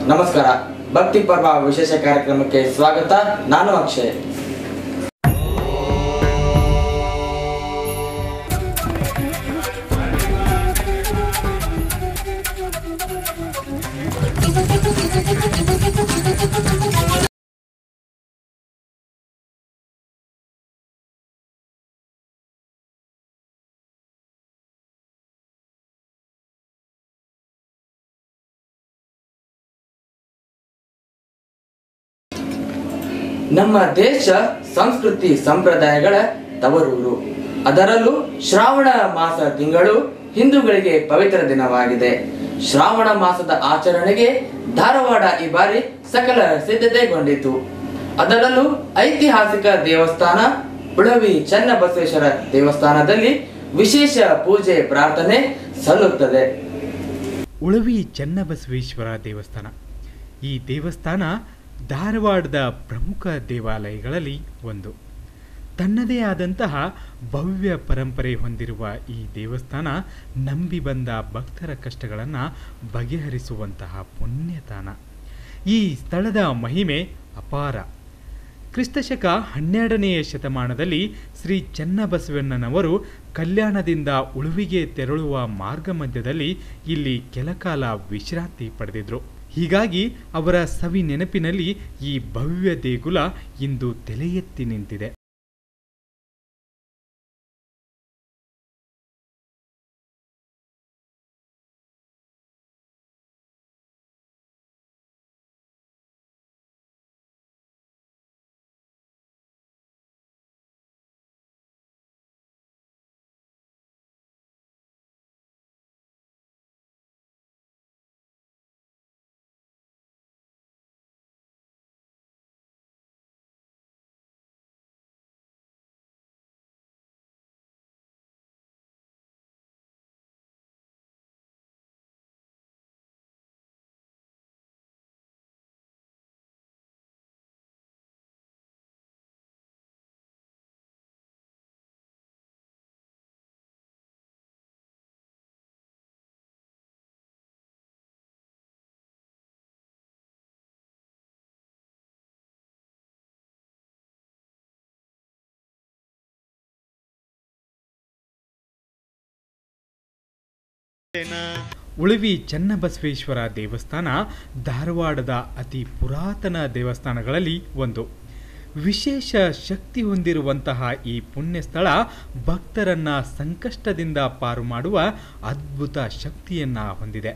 ನಮಸ್ಕಾರ ಭಕ್ತಿ ಪರ್ವ ವಿಶೇಷ ಕಾರ್ಯಕ್ರಮಕ್ಕೆ ಸ್ವಾಗತ ನಾನು ಅಕ್ಷಯ್ ನಮ್ಮ ದೇಶ ಸಂಸ್ಕೃತಿ ಸಂಪ್ರದಾಯಗಳ ತವರೂರು ಅದರಲ್ಲೂ ಶ್ರಾವಣ ಮಾಸ ತಿಂಗಳು ಹಿಂದೂಗಳಿಗೆ ಪವಿತ್ರ ದಿನವಾಗಿದೆ ಶ್ರಾವಣ ಮಾಸದ ಆಚರಣೆಗೆ ಧಾರವಾಡ ಈ ಬಾರಿ ಸಕಲ ಸಿದ್ಧತೆಗೊಂಡಿತು ಅದರಲ್ಲೂ ಐತಿಹಾಸಿಕ ದೇವಸ್ಥಾನ ಉಳವಿ ಚನ್ನಬಸವೇಶ್ವರ ದೇವಸ್ಥಾನದಲ್ಲಿ ವಿಶೇಷ ಪೂಜೆ ಪ್ರಾರ್ಥನೆ ಸಲ್ಲುತ್ತದೆ ಉಳವಿ ಚನ್ನಬಸವೇಶ್ವರ ದೇವಸ್ಥಾನ ಈ ದೇವಸ್ಥಾನ ಧಾರವಾಡದ ಪ್ರಮುಖ ದೇವಾಲಯಗಳಲ್ಲಿ ಒಂದು ತನ್ನದೇ ಆದಂತಹ ಭವ್ಯ ಪರಂಪರೆ ಹೊಂದಿರುವ ಈ ದೇವಸ್ಥಾನ ನಂಬಿ ಬಂದ ಭಕ್ತರ ಕಷ್ಟಗಳನ್ನು ಬಗೆಹರಿಸುವಂತಹ ಪುಣ್ಯತಾಣ ಈ ಸ್ಥಳದ ಮಹಿಮೆ ಅಪಾರ ಕ್ರಿಸ್ತಶಕ ಹನ್ನೆರಡನೆಯ ಶತಮಾನದಲ್ಲಿ ಶ್ರೀ ಚನ್ನಬಸವಣ್ಣನವರು ಕಲ್ಯಾಣದಿಂದ ಉಳುವಿಗೆ ತೆರಳುವ ಮಾರ್ಗ ಮಧ್ಯದಲ್ಲಿ ಇಲ್ಲಿ ಕೆಲಕಾಲ ವಿಶ್ರಾಂತಿ ಪಡೆದಿದ್ರು ಹೀಗಾಗಿ ಅವರ ಸವಿ ನೆನಪಿನಲ್ಲಿ ಈ ಭವ್ಯ ದೇಗುಲ ಇಂದು ತಲೆ ಎತ್ತಿ ನಿಂತಿದೆ ಉಳುವಿ ಚನ್ನಬಸವೇಶ್ವರ ದೇವಸ್ಥಾನ ಧಾರವಾಡದ ಅತಿ ಪುರಾತನ ದೇವಸ್ಥಾನಗಳಲ್ಲಿ ಒಂದು ವಿಶೇಷ ಶಕ್ತಿ ಹೊಂದಿರುವಂತಹ ಈ ಪುಣ್ಯ ಸ್ಥಳ ಭಕ್ತರನ್ನ ಸಂಕಷ್ಟದಿಂದ ಪಾರು ಮಾಡುವ ಅದ್ಭುತ ಶಕ್ತಿಯನ್ನ ಹೊಂದಿದೆ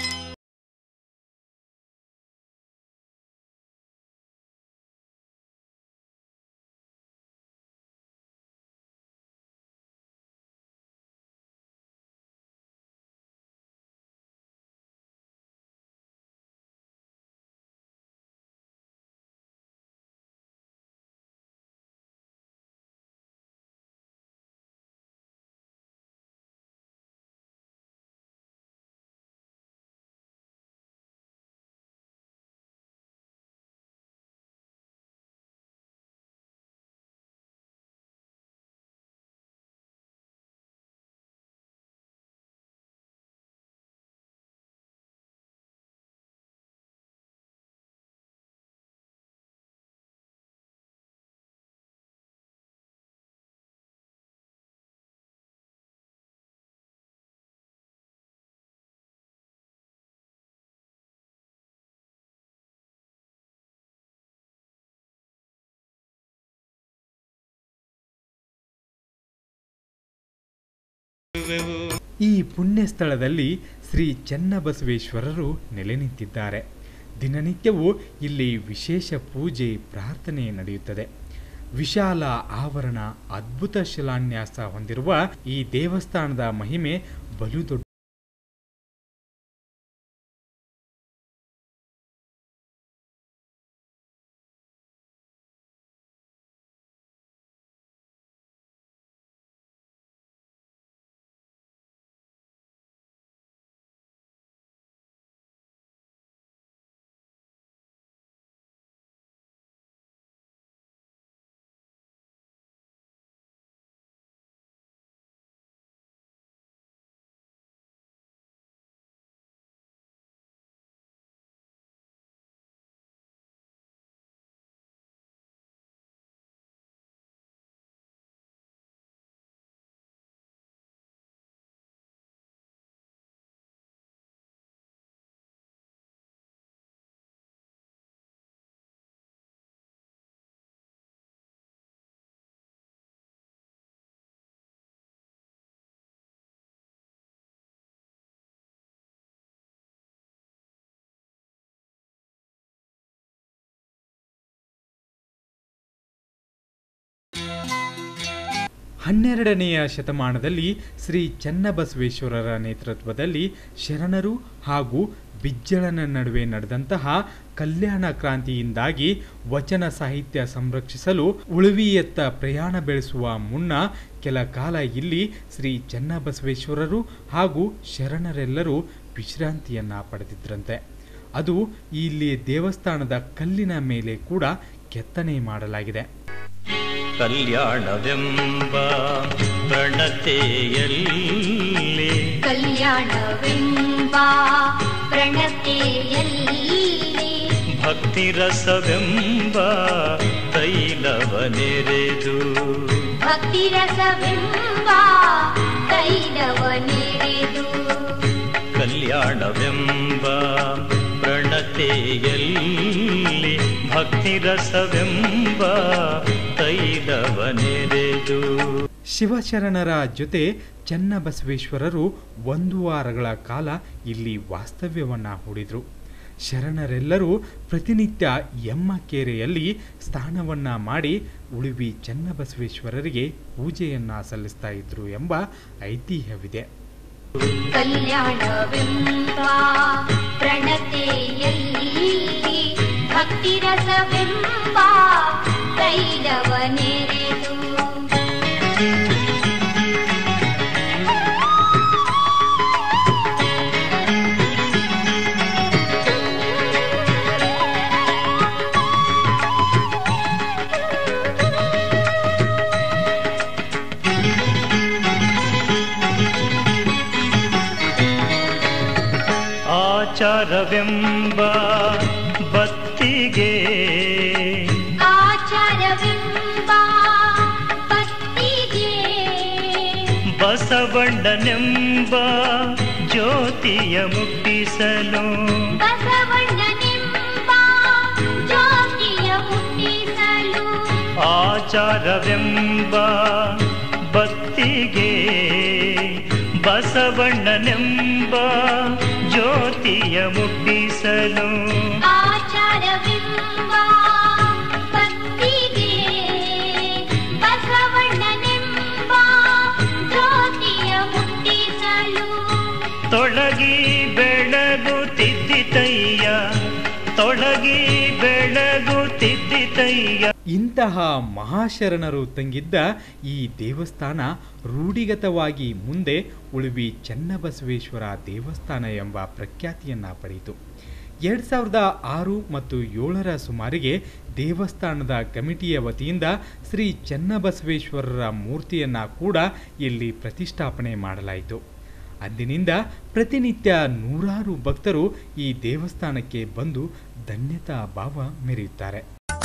ಈ ಪುಣ್ಯ ಸ್ಥಳದಲ್ಲಿ ಶ್ರೀ ಚನ್ನಬಸವೇಶ್ವರರು ನೆಲೆ ನಿಂತಿದ್ದಾರೆ ದಿನನಿತ್ಯವೂ ಇಲ್ಲಿ ವಿಶೇಷ ಪೂಜೆ ಪ್ರಾರ್ಥನೆ ನಡೆಯುತ್ತದೆ ವಿಶಾಲ ಆವರಣ ಅದ್ಭುತ ಶಿಲಾನ್ಯಾಸ ಹೊಂದಿರುವ ಈ ದೇವಸ್ಥಾನದ ಮಹಿಮೆ ಬಲು ದೊಡ್ಡ ಹನ್ನೆರಡನೆಯ ಶತಮಾನದಲ್ಲಿ ಶ್ರೀ ಚನ್ನಬಸವೇಶ್ವರರ ನೇತೃತ್ವದಲ್ಲಿ ಶರಣರು ಹಾಗೂ ಬಿಜ್ಜಳನ ನಡುವೆ ನಡೆದಂತಹ ಕಲ್ಯಾಣ ಕ್ರಾಂತಿಯಿಂದಾಗಿ ವಚನ ಸಾಹಿತ್ಯ ಸಂರಕ್ಷಿಸಲು ಉಳುವಿಯತ್ತ ಪ್ರಯಾಣ ಬೆಳೆಸುವ ಮುನ್ನ ಕೆಲ ಕಾಲ ಇಲ್ಲಿ ಶ್ರೀ ಚನ್ನಬಸವೇಶ್ವರರು ಹಾಗೂ ಶರಣರೆಲ್ಲರೂ ವಿಶ್ರಾಂತಿಯನ್ನ ಪಡೆದಿದ್ರಂತೆ ಅದು ಇಲ್ಲಿ ದೇವಸ್ಥಾನದ ಕಲ್ಲಿನ ಮೇಲೆ ಕೂಡ ಕೆತ್ತನೆ ಮಾಡಲಾಗಿದೆ ಕಲ್ಯಾಣವೆಂಬ ಪ್ರಣತೆಯಲ್ಲಿ ಕಲ್ಯಾಣವೆಂಬ ಪ್ರಣತೆಯಲ್ಲಿ ಭಕ್ತಿರಸವೆಂಬ ತೈಲವನೆರೆದು ಭಕ್ತಿರಸವೆಂಬ ತೈಲವನೆರೆದು ಕಲ್ಯಾಣವೆಂಬ ಪ್ರಣತೆಯಲ್ಲಿ ಭಕ್ತಿರಸವೆಂಬ ತೈಲವನೆರೆದು ಶಿವಶರಣರ ಜೊತೆ ಚನ್ನಬಸವೇಶ್ವರರು ಒಂದು ವಾರಗಳ ಕಾಲ ಇಲ್ಲಿ ವಾಸ್ತವ್ಯವನ್ನ ಹೂಡಿದ್ರು ಶರಣರೆಲ್ಲರೂ ಪ್ರತಿನಿತ್ಯ ಎಮ್ಮಕೆರೆಯಲ್ಲಿ ಸ್ನಾನವನ್ನ ಮಾಡಿ ಉಳುವಿ ಚನ್ನಬಸವೇಶ್ವರರಿಗೆ ಪೂಜೆಯನ್ನ ಸಲ್ಲಿಸ್ತಾ ಇದ್ರು ಎಂಬ ಐತಿಹ್ಯವಿದೆ ಕಲ್ಯಾಣವೆಂಬ ಪ್ರಣತೆಯಲ್ಲಿ ಭಕ್ತಿರಸವೆಂಬ ತೈಲವನೆರೆದು ಆಚಾರವೆಂಬ ಬತ್ತಿಗೆ ಆಚಾರವೆಂಬ ಭಕ್ತಿಗೆ ಬಸವಣ್ಣನೆಂಬ ಜ್ಯೋತಿಯ ಮುಟ್ಟಿಸಲು ಬಸವಣ್ಣನೆಂಬ ಜ್ಯೋತಿಯ ಹುಟ್ಟಿಸಲು ಆಚಾರವೆಂಬ ಬತ್ತಿಗೆ ಬಸವಣ್ಣನೆಂಬ ಜ್ಯೋತಿಯ ಮುಟ್ಟಿಸಲು ಆಚಾರವೆಂಬ ಭಕ್ತಿಗೆ ಬಸವಣ್ಣನೆಂಬ ಜ್ಯೋತಿಯ ಹುಟ್ಟಿಸಲು ತೊಳಗಿ ಬೆಳಗುತ್ತಿದ್ದಿತಯ್ಯ ತೊಳಗಿ ಬೆಳಗುತ್ತಿದ್ದಿತಯ್ಯ ಇಂತಹ ಮಹಾಶರಣರು ತಂಗಿದ್ದ ಈ ದೇವಸ್ಥಾನ ರೂಢಿಗತವಾಗಿ ಮುಂದೆ ಉಳುವಿ ಚನ್ನಬಸವೇಶ್ವರ ದೇವಸ್ಥಾನ ಎಂಬ ಪ್ರಖ್ಯಾತಿಯನ್ನ ಪಡೆಯಿತು ಎರಡು ಸಾವಿರದ ಆರು ಮತ್ತು ಏಳರ ಸುಮಾರಿಗೆ ದೇವಸ್ಥಾನದ ಕಮಿಟಿಯ ವತಿಯಿಂದ ಶ್ರೀ ಚನ್ನಬಸವೇಶ್ವರರ ಮೂರ್ತಿಯನ್ನ ಕೂಡ ಇಲ್ಲಿ ಪ್ರತಿಷ್ಠಾಪನೆ ಮಾಡಲಾಯಿತು ಅಂದಿನಿಂದ ಪ್ರತಿನಿತ್ಯ ನೂರಾರು ಭಕ್ತರು ಈ ದೇವಸ್ಥಾನಕ್ಕೆ ಬಂದು ಧನ್ಯತಾ ಭಾವ ಮೆರೆಯುತ್ತಾರೆ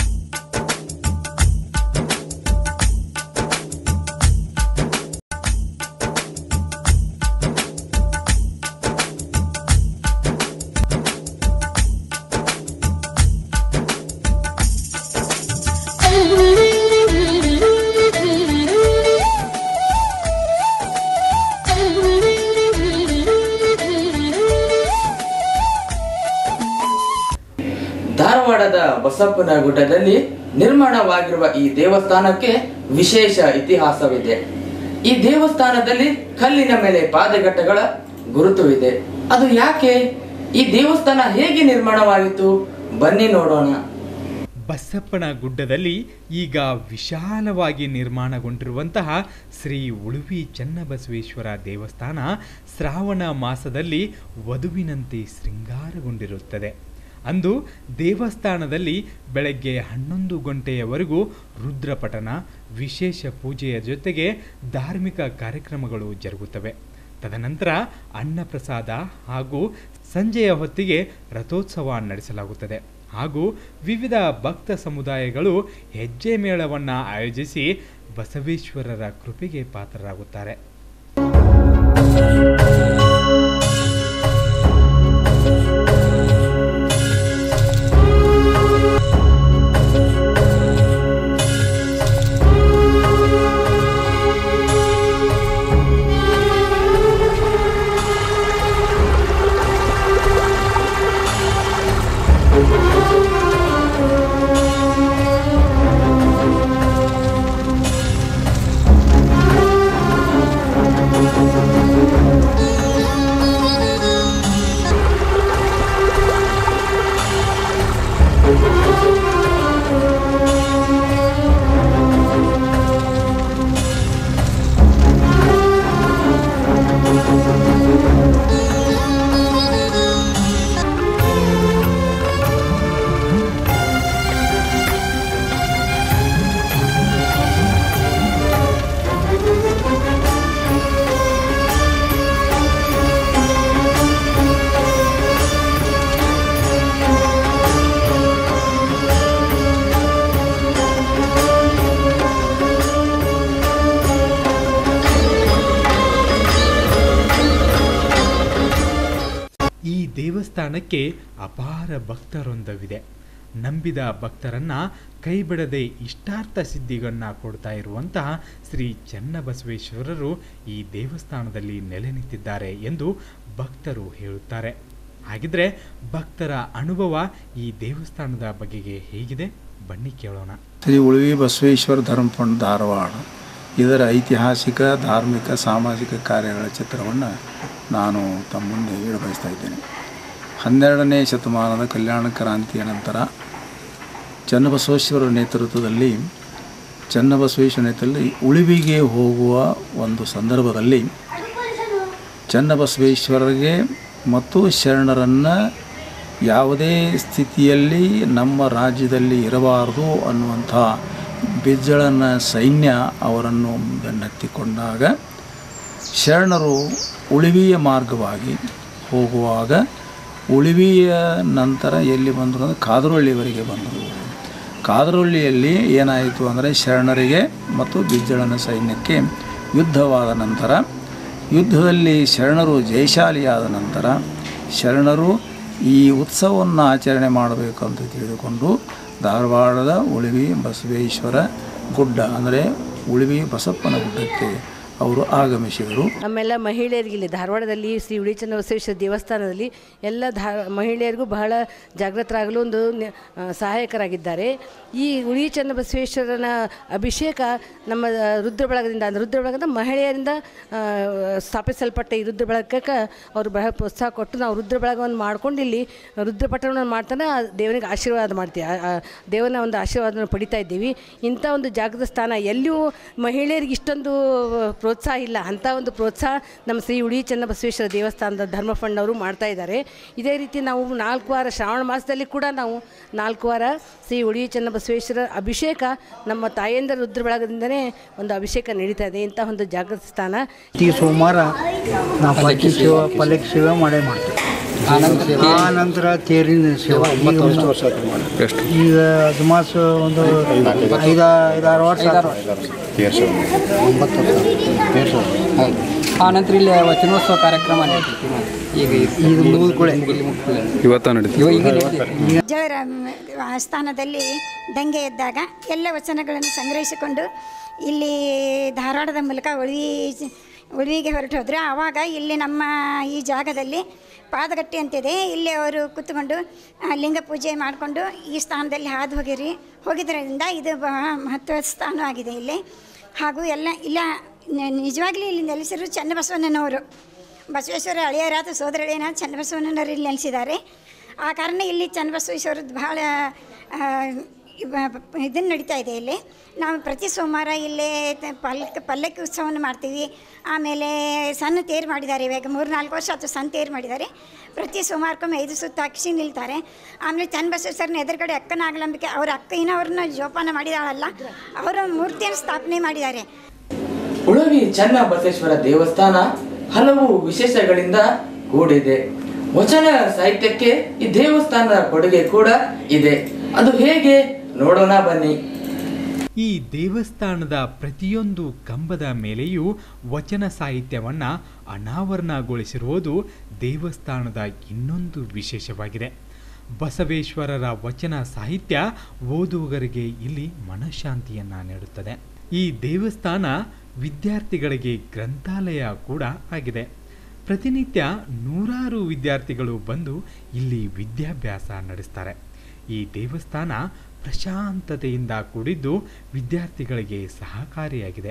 ಧಾರವಾಡದ ಬಸಪ್ಪನ ಗುಡ್ಡದಲ್ಲಿ ನಿರ್ಮಾಣವಾಗಿರುವ ಈ ದೇವಸ್ಥಾನಕ್ಕೆ ವಿಶೇಷ ಇತಿಹಾಸವಿದೆ ಈ ದೇವಸ್ಥಾನದಲ್ಲಿ ಕಲ್ಲಿನ ಮೇಲೆ ಪಾದಗಟ್ಟಗಳ ಗುರುತು ಇದೆ ಅದು ಯಾಕೆ ಈ ದೇವಸ್ಥಾನ ಹೇಗೆ ನಿರ್ಮಾಣವಾಯಿತು ಬನ್ನಿ ನೋಡೋಣ ಬಸಪ್ಪನ ಗುಡ್ಡದಲ್ಲಿ ಈಗ ವಿಶಾಲವಾಗಿ ನಿರ್ಮಾಣಗೊಂಡಿರುವಂತಹ ಶ್ರೀ ಉಳುವಿ ಚನ್ನಬಸವೇಶ್ವರ ದೇವಸ್ಥಾನ ಶ್ರಾವಣ ಮಾಸದಲ್ಲಿ ವಧುವಿನಂತೆ ಶೃಂಗಾರಗೊಂಡಿರುತ್ತದೆ ಅಂದು ದೇವಸ್ಥಾನದಲ್ಲಿ ಬೆಳಗ್ಗೆ ಹನ್ನೊಂದು ಗಂಟೆಯವರೆಗೂ ರುದ್ರಪಠನ ವಿಶೇಷ ಪೂಜೆಯ ಜೊತೆಗೆ ಧಾರ್ಮಿಕ ಕಾರ್ಯಕ್ರಮಗಳು ಜರುಗುತ್ತವೆ ತದನಂತರ ಅನ್ನಪ್ರಸಾದ ಹಾಗೂ ಸಂಜೆಯ ಹೊತ್ತಿಗೆ ರಥೋತ್ಸವ ನಡೆಸಲಾಗುತ್ತದೆ ಹಾಗೂ ವಿವಿಧ ಭಕ್ತ ಸಮುದಾಯಗಳು ಹೆಜ್ಜೆ ಮೇಳವನ್ನ ಆಯೋಜಿಸಿ ಬಸವೇಶ್ವರರ ಕೃಪೆಗೆ ಪಾತ್ರರಾಗುತ್ತಾರೆ ಈ ದೇವಸ್ಥಾನಕ್ಕೆ ಅಪಾರ ಭಕ್ತರೊಂದವಿದೆ ನಂಬಿದ ಭಕ್ತರನ್ನ ಕೈಬಿಡದೆ ಇಷ್ಟಾರ್ಥ ಸಿದ್ಧಿಗನ್ನ ಕೊಡ್ತಾ ಇರುವಂತಹ ಶ್ರೀ ಚನ್ನಬಸವೇಶ್ವರರು ಈ ದೇವಸ್ಥಾನದಲ್ಲಿ ನೆಲೆ ನಿಂತಿದ್ದಾರೆ ಎಂದು ಭಕ್ತರು ಹೇಳುತ್ತಾರೆ ಹಾಗಿದ್ರೆ ಭಕ್ತರ ಅನುಭವ ಈ ದೇವಸ್ಥಾನದ ಬಗೆಗೆ ಹೇಗಿದೆ ಬನ್ನಿ ಕೇಳೋಣ ಶ್ರೀ ಉಳುವಿ ಬಸವೇಶ್ವರ ಧರ್ಮಫಂಡ್ ಧಾರವಾಡ ಇದರ ಐತಿಹಾಸಿಕ ಧಾರ್ಮಿಕ ಸಾಮಾಜಿಕ ಕಾರ್ಯಗಳ ಚಿತ್ರವನ್ನು ನಾನು ತಮ್ಮ ಮುಂದೆ ಇಡಬಯಸ್ತಾ ಇದ್ದೇನೆ ಹನ್ನೆರಡನೇ ಶತಮಾನದ ಕಲ್ಯಾಣ ಕ್ರಾಂತಿಯ ನಂತರ ಚನ್ನಬಸವೇಶ್ವರ ನೇತೃತ್ವದಲ್ಲಿ ಚನ್ನಬಸವೇಶ್ವರ ನೇತೃತ್ವದಲ್ಲಿ ಉಳಿವಿಗೆ ಹೋಗುವ ಒಂದು ಸಂದರ್ಭದಲ್ಲಿ ಚನ್ನಬಸವೇಶ್ವರರಿಗೆ ಮತ್ತು ಶರಣರನ್ನು ಯಾವುದೇ ಸ್ಥಿತಿಯಲ್ಲಿ ನಮ್ಮ ರಾಜ್ಯದಲ್ಲಿ ಇರಬಾರದು ಅನ್ನುವಂಥ ಬಿಜ್ಜಳನ ಸೈನ್ಯ ಅವರನ್ನು ಬೆನ್ನತ್ತಿಕೊಂಡಾಗ ಶರಣರು ಉಳಿವಿಯ ಮಾರ್ಗವಾಗಿ ಹೋಗುವಾಗ ಉಳಿವಿಯ ನಂತರ ಎಲ್ಲಿ ಬಂದರು ಅಂದರೆ ಕಾದರೊಳ್ಳಿಯವರೆಗೆ ಬಂದರು ಕಾದರೊಳ್ಳಿಯಲ್ಲಿ ಏನಾಯಿತು ಅಂದರೆ ಶರಣರಿಗೆ ಮತ್ತು ಬಿಜ್ಜಳನ ಸೈನ್ಯಕ್ಕೆ ಯುದ್ಧವಾದ ನಂತರ ಯುದ್ಧದಲ್ಲಿ ಶರಣರು ಜಯಶಾಲಿಯಾದ ನಂತರ ಶರಣರು ಈ ಉತ್ಸವವನ್ನು ಆಚರಣೆ ಮಾಡಬೇಕು ಅಂತ ತಿಳಿದುಕೊಂಡು ಧಾರವಾಡದ ಉಳಿವಿ ಬಸವೇಶ್ವರ ಗುಡ್ಡ ಅಂದರೆ ಉಳಿವಿ ಬಸಪ್ಪನ ಗುಡ್ಡಕ್ಕೆ ಅವರು ಆಗಮಿಸಿದರು ನಮ್ಮೆಲ್ಲ ಮಹಿಳೆಯರಿಗೆ ಇಲ್ಲಿ ಧಾರವಾಡದಲ್ಲಿ ಶ್ರೀ ಉಳಿಚನ್ನ ಬಸವೇಶ್ವರ ದೇವಸ್ಥಾನದಲ್ಲಿ ಎಲ್ಲ ಧಾ ಮಹಿಳೆಯರಿಗೂ ಬಹಳ ಜಾಗೃತರಾಗಲು ಒಂದು ನೆ- ಆ, ಸಹಾಯಕರಾಗಿದ್ದಾರೆ ಈ ಉಳಿ ಚನ್ನ ಬಸವೇಶ್ವರನ ಅಭಿಷೇಕ ನಮ್ಮ ರುದ್ರ ಬಳಗದಿಂದ ಅಂದ್ರೆ ರುದ್ರ ಬಳಗದ ಮಹಿಳೆಯರಿಂದ ಆ, ಸ್ಥಾಪಿಸಲ್ಪಟ್ಟ ಈ ರುದ್ರ ಬಳಗಕ್ಕೆ ಅವರು ಬಹಳ ಪ್ರೋತ್ಸಾಹ ಕೊಟ್ಟು ನಾವು ರುದ್ರ ಬಳಗವನ್ನು ಮಾಡ್ಕೊಂಡು ಇಲ್ಲಿ ರುದ್ರ ಪಟ್ಟಣವನ್ನು ಮಾಡ್ತಾನೆ ಆ ದೇವನಿಗೆ ಆಶೀರ್ವಾದ ಮಾಡ್ತೀವಿ ಆ- ಆ ದೇವನ ಒಂದು ಆಶೀರ್ವಾದವನ್ನು ಪಡಿತಾ ಇದ್ದೀವಿ ಇಂಥ ಒಂದು ಜಾಗದ ಸ್ಥಾನ ಎಲ್ಲಿಯೂ ಮಹಿಳೆಯರಿಗೆ ಇಷ್ಟೊಂದು ಪ್ರೋತ್ಸಾಹ ಇಲ್ಲ ಅಂಥ ಒಂದು ಪ್ರೋತ್ಸಾಹ ನಮ್ಮ ಶ್ರೀ ಉಳಿ ಚನ್ನಬಸವೇಶ್ವರ ದೇವಸ್ಥಾನದ ಧರ್ಮ ಫಂಡ್ ಅವರು ಮಾಡ್ತಾ ಇದ್ದಾರೆ ಇದೇ ರೀತಿ ನಾವು ನಾಲ್ಕು ವಾರ ಶ್ರಾವಣ ಮಾಸದಲ್ಲಿ ಕೂಡ ನಾವು ನಾಲ್ಕು ವಾರ ಶ್ರೀ ಉಳಿ ಚನ್ನಬಸವೇಶ್ವರ ಅಭಿಷೇಕ ನಮ್ಮ ತಾಯಂದ್ರ ರುದ್ರ ಬಳಗದಿಂದನೇ ಒಂದು ಅಭಿಷೇಕ ನಡೀತಾ ಇದೆ ಇಂಥ ಒಂದು ಜಾಗೃತ ಸ್ಥಾನ ಪ್ರತಿ ಸೋಮವಾರ ನಾವು ಪಲ್ಲಕ್ಕಿ ಸೇವೆ ಪಲ್ಲಕ್ಕಿ ಸೇವೆ ಮಾಡೇ ಮಾಡ್ತೀವಿ ಆ ನಂತರ ತೇರಿನ ಸೇವೆ ಈಗ ಈಗ ಅಜ್ಮಾಸ್ ಒಂದು ಐದು ಐದಾರು ವರ್ಷ ಆತು. ಆ ನಂತರ ಇಲ್ಲಿ ವಚನೋತ್ಸವ ಕಾರ್ಯಕ್ರಮ ನಡೀತೈತಿ ಈಗ ಈಗ ಮುಗಿದ ಕೂಡಲೇ ಇವತ್ತ ನಡೀತು ಇವ- ಈಗ ನಡೀತೈತಿ ಜವರ ಆಸ್ಥಾನದಲ್ಲಿ ದಂಗೆ ಎದ್ದಾಗ ಎಲ್ಲ ವಚನಗಳನ್ನು ಸಂಗ್ರಹಿಸಿಕೊಂಡು ಇಲ್ಲಿ ಧಾರವಾಡದ ಮೂಲಕ ಉಳ್ವಿ ಉಳ್ವಿಗೆ ಹೊರಟು ಹೋದರು ಆವಾಗ ಇಲ್ಲಿ ನಮ್ಮ ಈ ಜಾಗದಲ್ಲಿ ಪಾದಗಟ್ಟಿ ಅಂತಿದೆ ಇಲ್ಲಿ ಅವರು ಕೂತ್ಕೊಂಡು ಆ, ಲಿಂಗ ಪೂಜೆ ಮಾಡಿಕೊಂಡು ಈ ಸ್ಥಾನದಲ್ಲಿ ಹಾದು ಹೋಗಿರಿ ಹೋಗಿದ್ದರಿಂದ ಇದು ಬಹಳ ಮಹತ್ವದ ಸ್ಥಾನ ಆಗಿದೆ ಇಲ್ಲಿ ಹಾಗೂ ಎಲ್ಲ ಇಲ್ಲ ನಿ- ನಿಜವಾಗ್ಲೂ ಇಲ್ಲಿ ನೆಲೆಸಿರು ಚನ್ನಬಸವಣ್ಣನವರು ಬಸವೇಶ್ವರ ಹಳೆಯರಾದ ಸೋದರ ಹಳೆಯನ ಚನ್ನಬಸವಣ್ಣನವರು ಇಲ್ಲಿ ನೆಲೆಸಿದ್ದಾರೆ ಆ ಕಾರಣ ಇಲ್ಲಿ ಚನ್ನಬಸವೇಶ್ವರದ್ದು ಭಾಳ ಇದನ್ನು ನಡೀತಾ ಇದೆ ಇಲ್ಲಿ ನಾವು ಪ್ರತಿ ಸೋಮವಾರ ಇಲ್ಲೇ ತ- ಪಲ್ಲಕ್ಕಿ ಪಲ್ಲಕ್ಕಿ ಉತ್ಸವವನ್ನು ಮಾಡ್ತೀವಿ ಆಮೇಲೆ ಸಣ್ಣ ತೇರು ಮಾಡಿದ್ದಾರೆ ಇವಾಗ ಮೂರು ನಾಲ್ಕು ವರ್ಷ ಆಯ್ತು ಸಣ್ಣ ತೇರು ಮಾಡಿದ್ದಾರೆ ಪ್ರತಿ ಸೋಮವಾರಕ್ಕೊಮ್ಮೆ ಐದು ಸುತ್ತು ಹಾಕಿಸಿ ನಿಲ್ತಾರೆ ಆಮೇಲೆ ಚನ್ನಬಸವೇಶ್ವರನ ಎದುರುಗಡೆ ಅಕ್ಕನ ಆಗಲಂಬಿಕೆ ಅವ್ರ ಅಕ್ಕ ಏನವ್ರನ್ನ ಜೋಪಾನ ಮಾಡಿದಾಳಲ್ಲ ಅವರ ಮೂರ್ತಿಯನ್ನು ಸ್ಥಾಪನೆ ಮಾಡಿದ್ದಾರೆ ಉಳವಿ ಚನ್ನ ಬಸವೇಶ್ವರ ದೇವಸ್ಥಾನ ಹಲವು ವಿಶೇಷಗಳಿಂದ ಕೂಡಿದೆ ವಚನ ಸಾಹಿತ್ಯಕ್ಕೆ ಈ ದೇವಸ್ಥಾನದ ಕೊಡುಗೆ ಕೂಡ ಇದೆ ಅದು ಹೇಗೆ ನೋಡೋಣ ಬನ್ನಿ ಈ ದೇವಸ್ಥಾನದ ಪ್ರತಿಯೊಂದು ಕಂಬದ ಮೇಲೆಯೂ ವಚನ ಸಾಹಿತ್ಯವನ್ನ ಅನಾವರಣಗೊಳಿಸಿರುವುದು ದೇವಸ್ಥಾನದ ಇನ್ನೊಂದು ವಿಶೇಷವಾಗಿದೆ ಬಸವೇಶ್ವರರ ವಚನ ಸಾಹಿತ್ಯ ಓದುಗರಿಗೆ ಇಲ್ಲಿ ಮನಃಶಾಂತಿಯನ್ನ ನೀಡುತ್ತದೆ ಈ ದೇವಸ್ಥಾನ ವಿದ್ಯಾರ್ಥಿಗಳಿಗೆ ಗ್ರಂಥಾಲಯ ಕೂಡ ಆಗಿದೆ ಪ್ರತಿನಿತ್ಯ ನೂರಾರು ವಿದ್ಯಾರ್ಥಿಗಳು ಬಂದು ಇಲ್ಲಿ ವಿದ್ಯಾಭ್ಯಾಸ ನಡೆಸ್ತಾರೆ ಈ ದೇವಸ್ಥಾನ ಪ್ರಶಾಂತತೆಯಿಂದ ಕೂಡಿದ್ದು ವಿದ್ಯಾರ್ಥಿಗಳಿಗೆ ಸಹಕಾರಿಯಾಗಿದೆ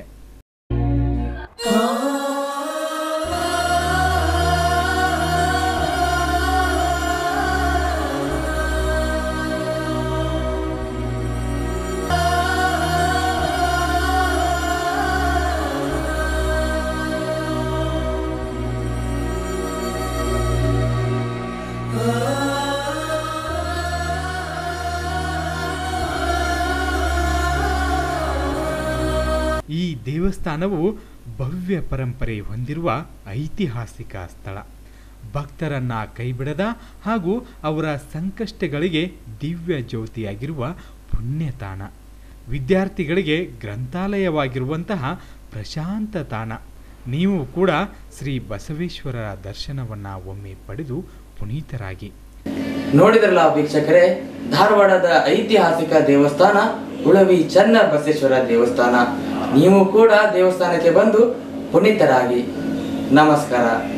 ದೇವಸ್ಥಾನವು ಭವ್ಯ ಪರಂಪರೆ ಹೊಂದಿರುವ ಐತಿಹಾಸಿಕ ಸ್ಥಳ ಭಕ್ತರನ್ನ ಕೈಬಿಡದ ಹಾಗೂ ಅವರ ಸಂಕಷ್ಟಗಳಿಗೆ ದಿವ್ಯ ಜ್ಯೋತಿಯಾಗಿರುವ ಪುಣ್ಯತಾಣ ವಿದ್ಯಾರ್ಥಿಗಳಿಗೆ ಗ್ರಂಥಾಲಯವಾಗಿರುವಂತಹ ಪ್ರಶಾಂತ ತಾಣ ನೀವು ಕೂಡ ಶ್ರೀ ಬಸವೇಶ್ವರರ ದರ್ಶನವನ್ನ ಒಮ್ಮೆ ಪಡೆದು ಪುನೀತರಾಗಿ ನೋಡಿದ್ರಲ್ಲ ವೀಕ್ಷಕರೇ ಧಾರವಾಡದ ಐತಿಹಾಸಿಕ ದೇವಸ್ಥಾನ ಉಳವಿ ಚನ್ನ ಬಸವೇಶ್ವರ ದೇವಸ್ಥಾನ ನೀವು ಕೂಡ ದೇವಸ್ಥಾನಕ್ಕೆ ಬಂದು ಪುನೀತರಾಗಿ ನಮಸ್ಕಾರ